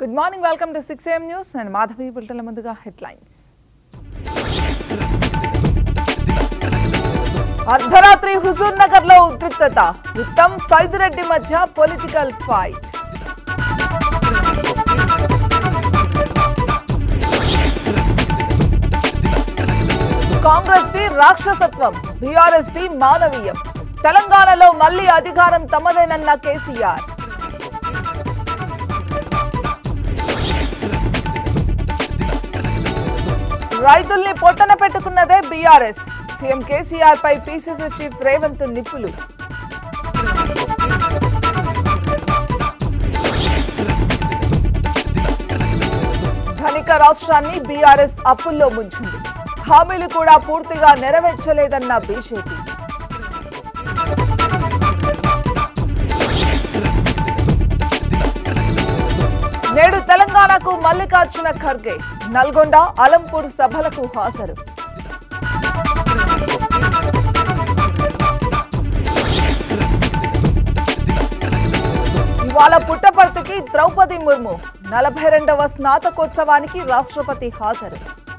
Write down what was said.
good morning welcome to six AM news నేను మాధవి బులెటిన్ల ముందుగా headlines అర్ధరాత్రి హుజూర్ నగర్ లో ఉద్రిక్తత ఉత్తమ్ సైదిరెడ్డి మధ్య పొలిటికల్ ఫైట్ కాంగ్రెస్ ది రాక్షసత్వం బీఆర్ఎస్ ది మానవీయం తెలంగాణలో మళ్లీ అధికారం తమదేనన్న కేసీఆర్ రైతుల్ని పొట్టన పెట్టుకున్నదే బీఆర్ఎస్ సీఎం కేసీఆర్ పై పీసీసీ చీఫ్ రేవంత్ నిప్పులు ధనిక రాష్ట్రాన్ని బీఆర్ఎస్ అప్పుల్లో ముంచింది హామీలు కూడా పూర్తిగా నెరవేర్చలేదన్న బీజేపీ నేడు తెలంగాణకు మల్లికార్జున ఖర్గే నల్గొండ అలంపూర్ సభలకు హాజరు ఇవాళ పుట్టపర్తికి ద్రౌపది ముర్ము నలభై రెండవ స్నాతకోత్సవానికి రాష్ట్రపతి హాజరు